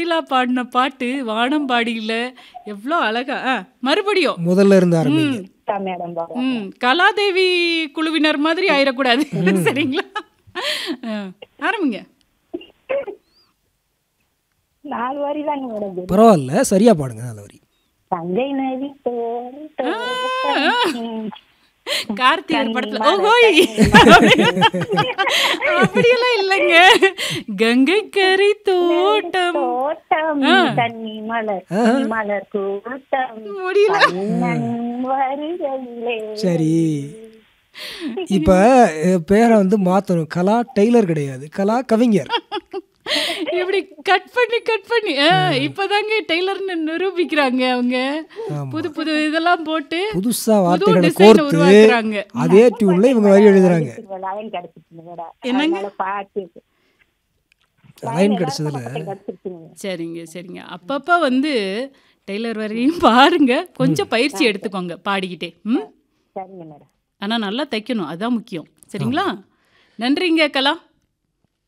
சுசீலா பாடின பாட்டு வானம்பாடியில எவ்வளோ அழகா ஆ, மறுபடியும் முதல்ல இருந்து ஆரம்பிங்க தான் மேடம் வரும் ம் கலாதேவி குழுவினர் மாதிரி ஆயிடக்கூடாது சரிங்களா ஆ, ஆரம்பிங்க நாலு வரி தாங்க மேடம் தெரியும். பரவாயில்ல சரியா பாடுங்க நல்ல வரி தங்கை நதி தோல் தோட்டம். கார்த்திகர் படத்துல ஓஹோய் அப்படியெல்லாம் இல்லைங்க கங்கை கரை தோட்டம் தோட்டம் தண்ணி மலர் மலர் கூட்டம் முடியல கண்ணன் வருகையிலே சரி இப்ப அஹ், பேரை வந்து மாத்தணும் கலா டெய்லர் கிடையாது கலா கவிஞர் இப்படி கட் பண்ணி கட் பண்ணி ஆ, இப்பதாங்க டெய்லர்னு நிரூபிக்கிறாங்க அவங்க புது புது இதெல்லாம் போட்டு புதுசா புது வார்த்தைகளை டிசைன் கோர்த்து உருவாக்குறாங்க அதே டியூன்ல இவங்க வரி எழுதுறாங்க லைன் கிடைச்சிருச்சுங்க மேடம் என்னங்க? அதனால பாட்டு லைன் கிடைச்சதுல கிடைச்சிருச்சுங்க சரிங்க சரிங்க அப்பப்போ வந்து டெய்லர் வரையும் பாருங்க கொஞ்சம் பயிற்சி எடுத்துக்கோங்க பாடிக்கிட்டே ம் சரிங்க மேடம் ஆனால் நல்லா தைக்கணும் அதான் முக்கியம் சரிங்களா நன்றிங்க கலா